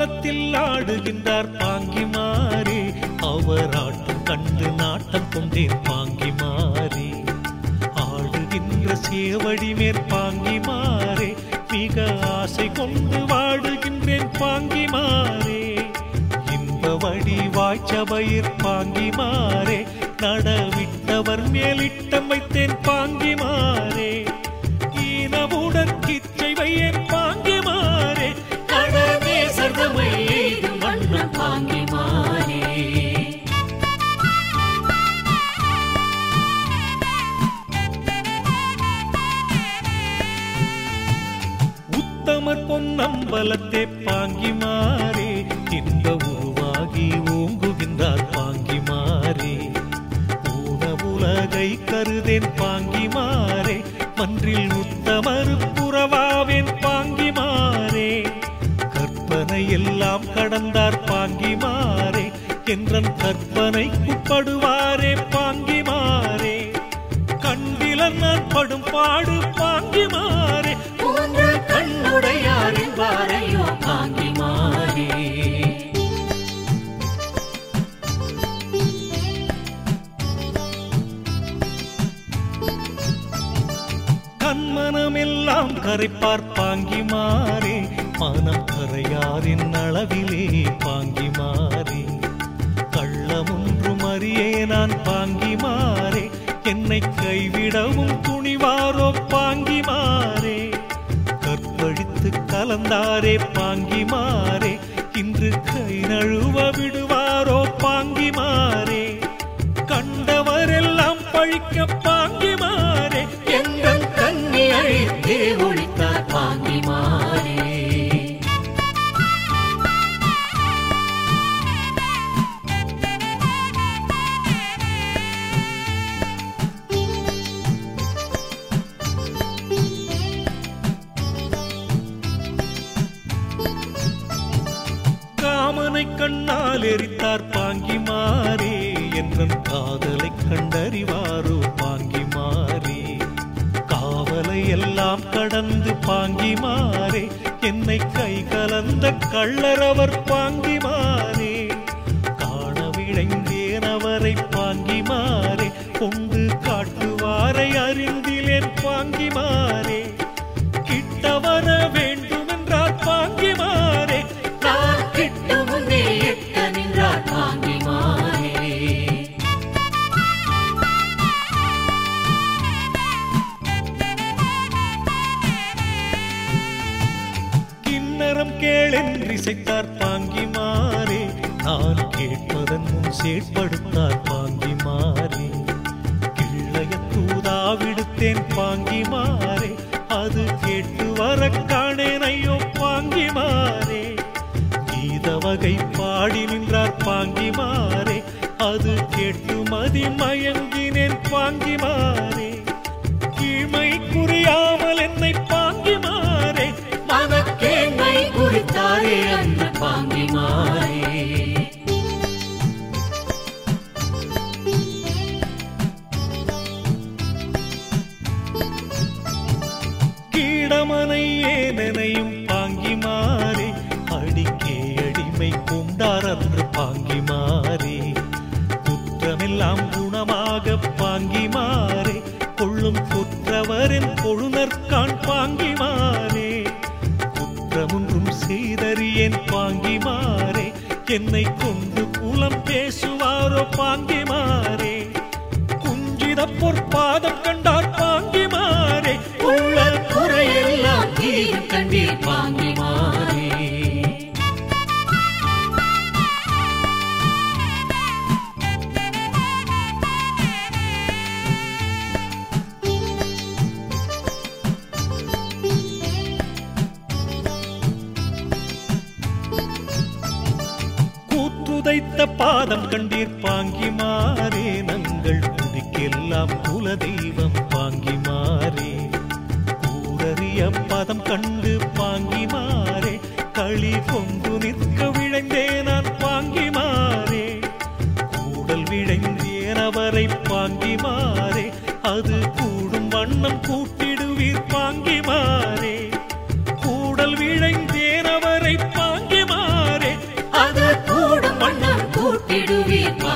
அம்பலத்தில் ஆடுகின்றார் பாங்கிமாரே அவர் ஆட்டம் கண்டு நாட்டம் கொண்டேன் பாங்கிமாரே ஆடுகின்ற சேவடி மேற்பாங்கிமாரே மிக ஆசை கொண்டு வாடுகின்றேன் பாங்கிமாரே இன்ப வடி வாய்ச்சபயிர் பாங்கிமாரே நடவிட்டவர் மேலிட்டம் வைத்தேன் பாங்கிமாரே ஈனவுடன் கிச்சை வையேன் பாங்கிமாரே கடவே சர்வமை எய்தும் வண்ணம் பாங்கிமாரே உத்தமர் பொன்னம்பலத்தே பாங்கிமாரே இந்த உருவாகி ஓங்குகின்றார் பாங்கிமாரே ஊனவுலகை கருதேன் பாங்கிமாரே மன்றில் உத்தமரு புறவாவேன் பாங்கிமாரே கற்பனை எல்லாம் கடந்தார் பாங்கிமாரே என்றன் கற்பனைக்குப்படுவாரே பாங்கிமாரே கண்டிலன் நான் படும் பாடு பாங்கிமாரே மூன்று கண்ணுடையார் என்பாரையோ பாங்கிமாரே கண்மனமெல்லாம் கரைப்பார் பாங்கிமாரே மனம் கரையாரின் அளவிலே பாங்கிமாரே கள்ளமொன்றும் அறியே நான் பாங்கிமாரே என்னை கைவிடவும் துணிவாரோ பாங்கிமாரே கற்பழித்து கலந்தாரே பாங்கிமாரே இன்று கை நழுவ விடுவாரோ பாங்கிமாரே கண்டவரெல்லாம் பழிக்க பாங்கிமாரே எங்கள் கண்ணி அழித்தே ஒழித்தார் பாங்கிமாரே காமனை கண்ணால் எரித்தார் பாங்கிமாரே என்றன் காதலை கண்டறிவாரோ பாங்கிமாரே காவலை எல்லாம் கடந்து பாங்கிமாரே என்னை கை கலந்த கள்ளரவர் பாங்கிமாரே காண விழைந்தேன் அவரை பாங்கிமாரே கொண்டு காட்டுவாரை அறிந்திலேன் பாங்கிமாரே கிட்ட வர வேண்டுமென்றார் பாங்கிமாரே நான் கிட்டு முன்னே எட்ட நின்றார் பாங்கிமாரே கிண்ணறம் கேளென்றிசைத்தார் பாங்கிமாரே நான் கேட்பதன் முன் செயற்படுத்தார் பாங்கிமாரே கிள்ளைய தூதா விடுத்தேன் பாங்கிமாரே அது கேட்டு வர காணேன் ஐயோ பாங்கிமாரே கீத வகை பாடி நின்றார் பாங்கிமாரே அது கேட்டு மதி மயங்கினேன் பாங்கிமாரே கீழ்மை குறியாமல் என்னை பாங்கிமாரே மனக்கேண்மை குறித்தாரே அந்த பாங்கிமாரே கீடமனை ஏனெனையும் பாங்கிமாரே அடிக்கே அடிமை கொண்டார் அன்று பாங்கிமாரே குற்றமெல்லாம் குணமாக பாங்கிமாரே கொள்ளும் குற்றவரின் கொழுநர்கான் பாங்கிமாரே குற்றமொன்றும் செய்தறியேன் பாங்கிமாரே என்னை கொண்டு புலம் பேசுவாரோ பாங்கிமாரே குஞ்சித பொற்பாதம் கண்டார் பாங்கிமாரே உள்ள குறையெல்லாம் தீரும் கண்டீர் பாங்கிமாரே கூற்றுதைத்த பாதம் கண்டீர் பாங்கிமாரே நங்கள் குடிக்கெல்லாம் குல தெய்வம் பாங்கிமாரே கூரறிய பதம் கண்டு பாங்கிமாரே களி கொண்டு நிற்க விழைந்தே நான் பாங்கிமாரே கூடல் விழைந்தேன் அவரை பாங்கிமாரே அது கூடும் வண்ணம் கூட்டிடுவீர் பாங்கிமாரே கூடல் விழைந்தேன் அவரை பாங்கிமாரே போற்றிடுவீர்